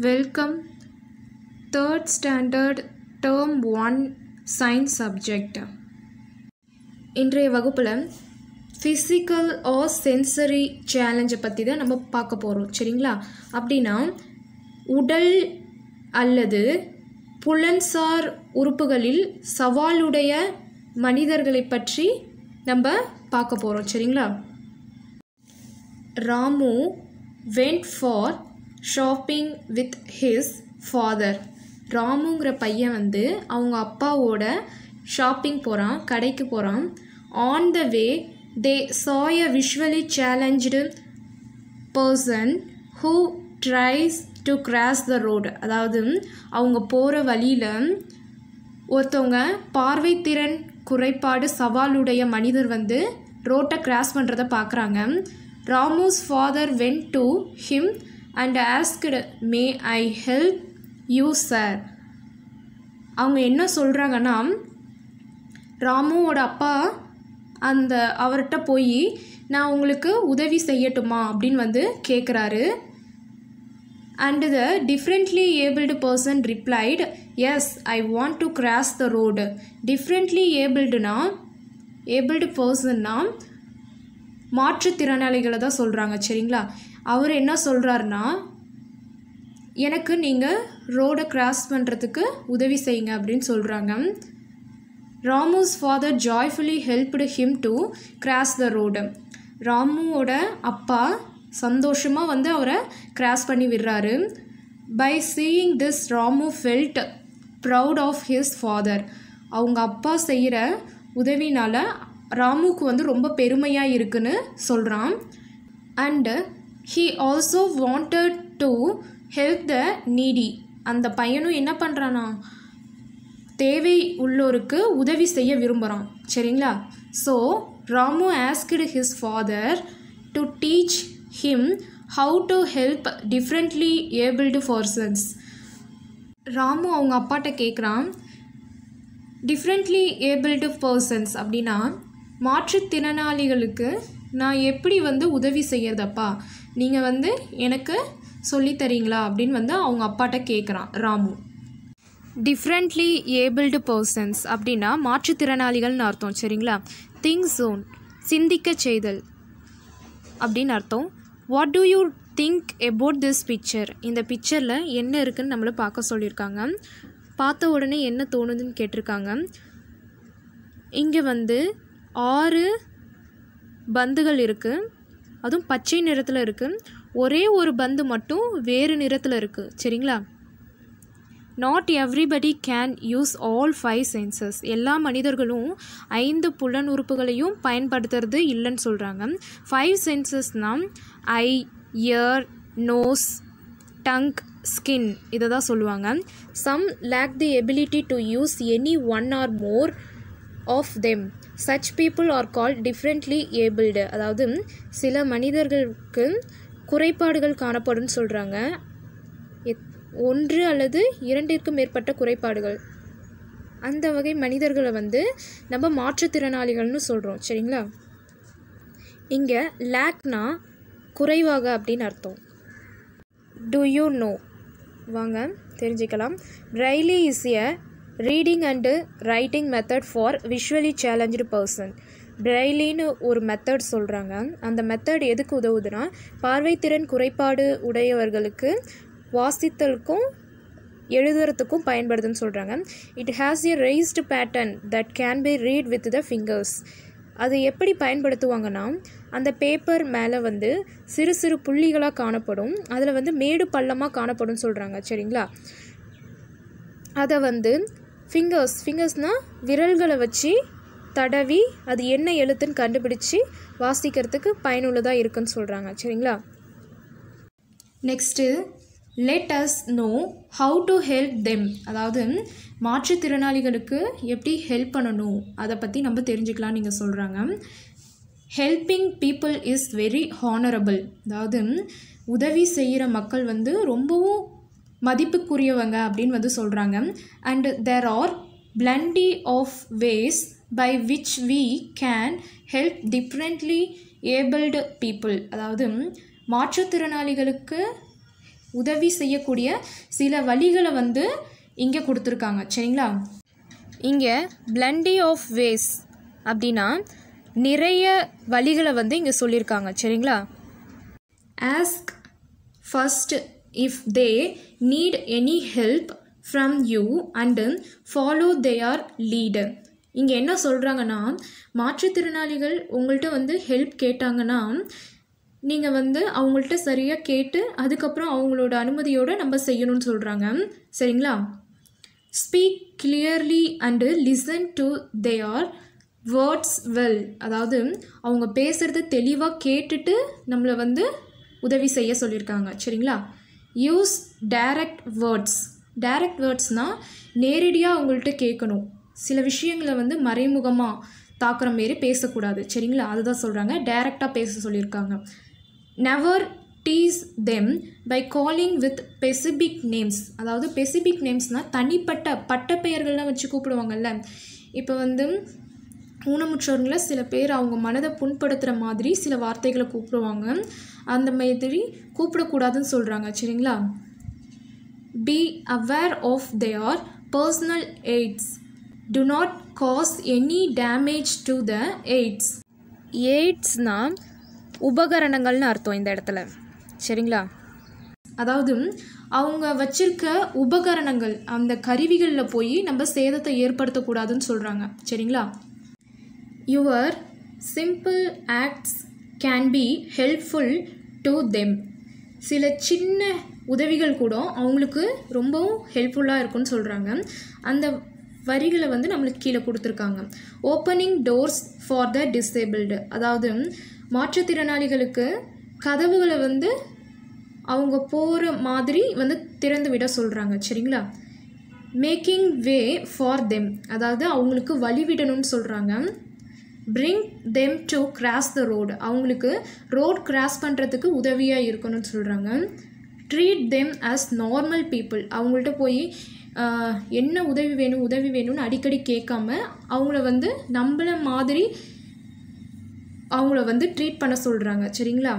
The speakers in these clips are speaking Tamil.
welcome third standard term one science subject இன்றைய வகுப்பில் ஃபிசிக்கல் ஆர் சென்சரி சேலஞ்சை பற்றி தான் நம்ம பார்க்க போகிறோம் சரிங்களா அப்படின்னா உடல் அல்லது புலன்சார் உறுப்புகளில் சவாலுடைய மனிதர்களை பற்றி நம்ம பார்க்க போகிறோம் சரிங்களா Ramu went for shopping with his father ராமுங்கிற பையன் வந்து அவங்க அப்பாவோட ஷாப்பிங் போகிறான் கடைக்கு போகிறான் on the way they saw a visually challenged person who tries to cross the road அதாவது அவங்க போகிற வழியில் ஒருத்தவங்க பார்வைத்திறன் குறைபாடு சவாலுடைய மனிதர் வந்து ரோட்டை கிராஸ் பண்ணுறத பார்க்குறாங்க Ramu's father went to him and asked may I help you sir அவங்க என்ன சொல்கிறாங்கன்னா ராமுவோட அப்பா அந்த அவர்கிட்ட போய் நான் உங்களுக்கு உதவி செய்யட்டுமா அப்படின்னு வந்து கேட்குறாரு and the differently abled person replied yes I want to cross the road differently ஏபிள்டுனா ஏபிள்டு பர்சன்னா மாற்றுத்திறனாளிகளை தான் சொல்கிறாங்க சரிங்களா அவர் என்ன சொல்கிறாருன்னா எனக்கு நீங்கள் ரோடை கிராஸ் பண்ணுறதுக்கு உதவி செய்யுங்க அப்படின்னு சொல்கிறாங்க Ramu's father joyfully helped him to cross the road ராமுவோட அப்பா சந்தோஷமாக வந்து அவரை கிராஸ் பண்ணி விடுறாரு by seeing this Ramu felt proud of his father அவங்க அப்பா செய்கிற உதவினால் ராமுக்கு வந்து ரொம்ப பெருமையாக இருக்குன்னு சொல்கிறான் and he also wanted to help the needy அந்த பையனும் என்ன பண்ணுறானா தேவை உள்ளோருக்கு உதவி செய்ய விரும்புகிறான் சரிங்களா so Ramu asked his father to teach him how to help differently abled persons Ramu அவங்க அப்பாட்ட கேட்குறான் டிஃப்ரெண்ட்லி ஏபிள்டு பர்சன்ஸ் அப்படின்னா மாற்றுத்திறனாளிகளுக்கு நான் எப்படி வந்து உதவி செய்யறதப்பா நீங்கள் வந்து எனக்கு சொல்லித்தரீங்களா அப்படின்னு வந்து அவங்க அப்பாட்ட கேட்குறான் ராமு டிஃப்ரெண்ட்லி ஏபிள்டு பர்சன்ஸ் அப்படின்னா மாற்றுத்திறனாளிகள்னு அர்த்தம் சரிங்களா திங்க் ஜோன் சிந்திக்க செய்தல் அப்படின்னு அர்த்தம் what do you think about this picture இந்த பிக்சரில் என்ன இருக்குன்னு நம்மளை பார்க்க சொல்லியிருக்காங்க பார்த்த உடனே என்ன தோணுதுன்னு கேட்டிருக்காங்க இங்கே வந்து ஆறு பந்துகள் இருக்குது அதுவும் பச்சை நிறத்தில் இருக்குது ஒரே ஒரு பந்து மட்டும் வேறு நிறத்தில் இருக்குது சரிங்களா not everybody can use all five senses எல்லா மனிதர்களும் ஐந்து புலன் உறுப்புகளையும் பயன்படுத்துறது இல்லைன்னு சொல்கிறாங்க ஃபைவ் சென்சஸ்னால் eye ear nose tongue skin இதை தான் சொல்லுவாங்க some lack the ability to use any one or more of them such people are call differently abled அதாவது சில மனிதர்களுக்கு குறைபாடுகள் காணப்படும் சொல்கிறாங்க ஒன்று அல்லது இரண்டிற்கும் மேற்பட்ட குறைபாடுகள் அந்த வகை மனிதர்களை வந்து நம்ம மாற்றுத்திறனாளிகள்னு சொல்கிறோம் சரிங்களா இங்கே லேக்னா குறைவாக அப்படின்னு அர்த்தம் டு யூ நோ வாங்க தெரிஞ்சுக்கலாம் braille is a reading and writing method for visually challenged person பிரைலின்னு ஒரு மெத்தட் சொல்கிறாங்க அந்த மெத்தட் எதுக்கு உதவுதுன்னா பார்வைத்திறன் குறைபாடு உடையவர்களுக்கு வாசித்தலுக்கும் எழுதுறதுக்கும் பயன்படுதுன்னு சொல்கிறாங்க it has a raised pattern that can be read with the fingers அது எப்படி பயன்படுத்துவாங்கன்னா அந்த பேப்பர் மேலே வந்து சிறு சிறு புள்ளிகளாக காணப்படும் அதில் வந்து மேடு பள்ளமாக காணப்படும் சொல்கிறாங்க சரிங்களா அதை வந்து ஃபிங்கர்ஸ் ஃபிங்கர்ஸ்னால் விரல்களை வச்சு தடவி அது என்ன எழுத்துன்னு கண்டுபிடிச்சி வாசிக்கிறதுக்கு பயனுள்ளதாக இருக்குன்னு சொல்கிறாங்க சரிங்களா next let us know how to help them அதாவது மாற்றுத்திறனாளிகளுக்கு எப்படி ஹெல்ப் பண்ணணும் அதை பற்றி நம்ம தெரிஞ்சுக்கலாம் நீங்கள் சொல்கிறாங்க helping people is very honourable அதாவது உதவி செய்கிற மக்கள் வந்து ரொம்பவும் மதிப்புக்குரியவங்க அப்படின்னு வந்து சொல்கிறாங்க and there are plenty of ways by which we can help differently abled people அதாவது மாற்றுத்திறனாளிகளுக்கு உதவி செய்யக்கூடிய சில வழிகளை வந்து இங்கே கொடுத்துருக்காங்க சரிங்களா இங்கே பிளண்டி ஆஃப் வேஸ் அப்படின்னா நிறைய வழிகளை வந்து இங்கே சொல்லியிருக்காங்க சரிங்களா ask first if they need any help from you and follow their leader இங்கே என்ன சொல்கிறாங்கன்னா மாற்றுத்திறனாளிகள் உங்கள்கிட்ட வந்து ஹெல்ப் கேட்டாங்கன்னா நீங்கள் வந்து அவங்கள்ட்ட சரியாக கேட்டு அதுக்கப்புறம் அவங்களோட அனுமதியோடு நம்ம செய்யணும்னு சொல்கிறாங்க சரிங்களா speak clearly and listen to their words well அதாவது அவங்க பேசுகிறத தெளிவாக கேட்டுட்டு நம்மளை வந்து உதவி செய்ய சொல்லியிருக்காங்க சரிங்களா யூஸ் டைரக்ட் வேர்ட்ஸ் டைரக்ட் வேர்ட்ஸ்னால் நேரடியாக அவங்கள்ட்ட கேட்கணும் சில விஷயங்களை வந்து மறைமுகமாக தாக்குற மாரி பேசக்கூடாது சரிங்களா அதுதான் சொல்கிறாங்க டைரெக்டாக பேச சொல்லியிருக்காங்க never tease them by calling with specific names அதாவது பெசிபிக் நேம்ஸ்னால் தனிப்பட்ட பட்ட பெயர்கள்லாம் வச்சு கூப்பிடுவாங்கல்ல இப்போ வந்து ஊனமுற்றவர்களை சில பேர் அவங்க மனதை புண்படுத்துகிற மாதிரி சில வார்த்தைகளை கூப்பிடுவாங்க அந்த மாதிரி கூப்பிடக்கூடாதுன்னு சொல்கிறாங்க சரிங்களா be aware of their personal aids to not cause any damage to the aids எய்ட்ஸ்னால் உபகரணங்கள்னு அர்த்தம் இந்த இடத்துல சரிங்களா அதாவது அவங்க வச்சிருக்க உபகரணங்கள் அந்த கருவிகளில் போய் நம்ம சேதத்தை ஏற்படுத்தக்கூடாதுன்னு சொல்கிறாங்க சரிங்களா your simple acts can be helpful to them சில சின்ன உதவிகள் கூட அவங்களுக்கு ரொம்பவும் ஹெல்ப்ஃபுல்லாக இருக்கும்னு சொல்கிறாங்க அந்த வரிகளை வந்து நம்மளுக்கு கீழே கொடுத்துருக்காங்க opening doors for the disabled அதாவது மாற்றுத்திறனாளிகளுக்கு கதவுகளை வந்து அவங்க போகிற மாதிரி வந்து திறந்து விட சொல்கிறாங்க சரிங்களா மேக்கிங் வே ஃபார் தெம் அதாவது அவங்களுக்கு வழிவிடணும்னு சொல்கிறாங்க bring them to cross the road அவங்களுக்கு ரோட் கிராஸ் பண்ணுறதுக்கு உதவியாக இருக்கணும்னு சொல்கிறாங்க treat them as normal people அவங்கள்ட்ட போய் ஆஹ், என்ன உதவி வேணும் உதவி வேணும்னு அடிக்கடி கேட்காம அவங்கள வந்து நம்மள மாதிரி அவங்கள வந்து ட்ரீட் பண்ண சொல்கிறாங்க சரிங்களா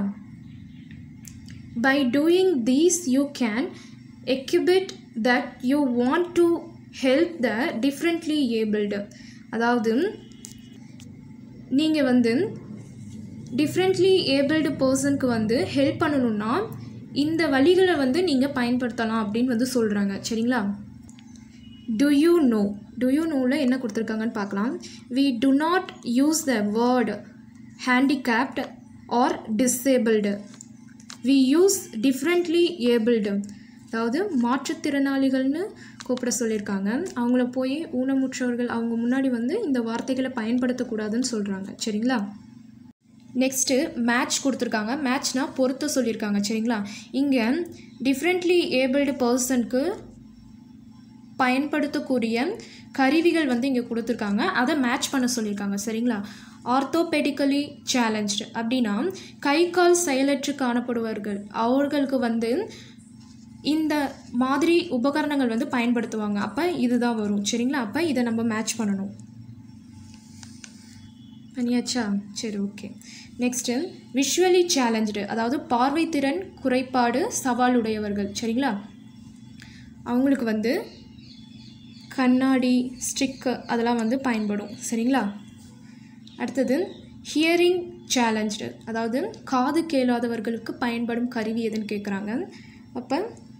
by doing these you can exhibit that you want to help the differently abled அதாவது நீங்கள் வந்து டிஃப்ரெண்ட்லி ஏபிள்டு பர்சனுக்கு வந்து ஹெல்ப் பண்ணணும்னா இந்த வழிகளை வந்து நீங்கள் பயன்படுத்தலாம் அப்படின்னு வந்து சொல்கிறாங்க சரிங்களா do you know do you நோவில் என்ன கொடுத்துருக்காங்கன்னு பார்க்கலாம் we do not use the word handicapped or disabled we use differently abled அதாவது மாற்றுத்திறனாளிகள்னு கூப்பிட சொல்லியிருக்காங்க அவங்கள போய் ஊனமுற்றவர்கள் அவங்க முன்னாடி வந்து இந்த வார்த்தைகளை பயன்படுத்தக்கூடாதுன்னு சொல்கிறாங்க சரிங்களா நெக்ஸ்ட்டு மேட்ச் கொடுத்துருக்காங்க மேட்ச்னா பொருத்த சொல்லியிருக்காங்க சரிங்களா இங்கே டிஃப்ரெண்ட்லி ஏபிள்டு பர்சனுக்கு பயன்படுத்தக்கூடிய கருவிகள் வந்து இங்கே கொடுத்துருக்காங்க அதை மேட்ச் பண்ண சொல்லியிருக்காங்க சரிங்களா ஆர்த்தோபெடிக்கலி சேலஞ்ச்டு அப்படின்னா கை கால் செயலற்று காணப்படுவார்கள் அவர்களுக்கு வந்து இந்த மாதிரி உபகரணங்கள் வந்து பயன்படுத்துவாங்க அப்போ இதுதான் வரும் சரிங்களா அப்போ இதை நம்ம மேட்ச் பண்ணணும் பண்ணியாச்சா சரி ஓகே நெக்ஸ்ட்டு விஷுவலி சேலஞ்சு அதாவது பார்வைத்திறன் குறைபாடு சவாலுடையவர்கள் சரிங்களா அவங்களுக்கு வந்து கண்ணாடி ஸ்டிக்கு அதெல்லாம் வந்து பயன்படும் சரிங்களா அடுத்தது ஹியரிங் சேலஞ்சு அதாவது காது கேளாதவர்களுக்கு பயன்படும் கருவி எதுன்னு கேட்குறாங்க அப்போ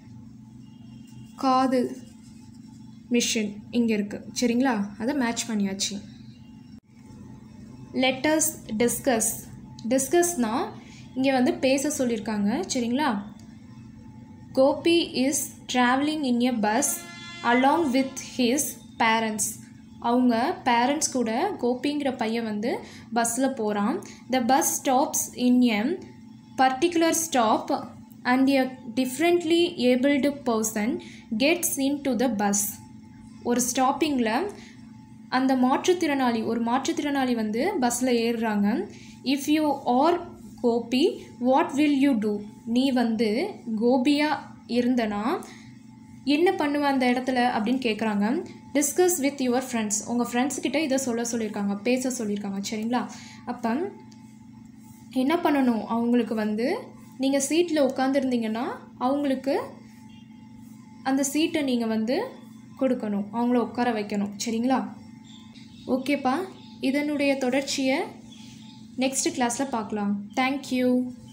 காது மிஷின் இங்கே இருக்குது சரிங்களா அதை மேட்ச் பண்ணியாச்சு லெட்டர்ஸ் டிஸ்கஸ் டிஸ்கஸ்னால் இங்கே வந்து பேச சொல்லியிருக்காங்க சரிங்களா Gopi is travelling in a bus along with his parents அவங்க பேரண்ட்ஸ் கூட கோபிங்கிற பையன் வந்து பஸ்ஸில் போகிறான் the bus stops in a particular stop and a differently abled person gets into the bus ஒரு ஸ்டாப்பிங்கில் அந்த மாற்றுத்திறனாளி ஒரு மாற்றுத்திறனாளி வந்து பஸ்ஸில் ஏறுறாங்க if you are Gopi what will you do நீ வந்து கோபியாக இருந்தனா என்ன பண்ணுவ அந்த இடத்துல அப்படின்னு கேட்குறாங்க டிஸ்கஸ் வித் யுவர் ஃப்ரெண்ட்ஸ் உங்கள் ஃப்ரெண்ட்ஸ்கிட்ட இதை சொல்ல சொல்லியிருக்காங்க பேச சொல்லியிருக்காங்க சரிங்களா அப்போ என்ன பண்ணணும் அவங்களுக்கு வந்து நீங்கள் சீட்டில் உட்காந்துருந்தீங்கன்னா அவங்களுக்கு அந்த சீட்டை நீங்கள் வந்து கொடுக்கணும் அவங்கள உட்கார வைக்கணும் சரிங்களா ஓகேப்பா இதனுடைய தொடர்ச்சியை நெக்ஸ்ட் கிளாஸில் பார்க்கலாம் தேங்க்யூ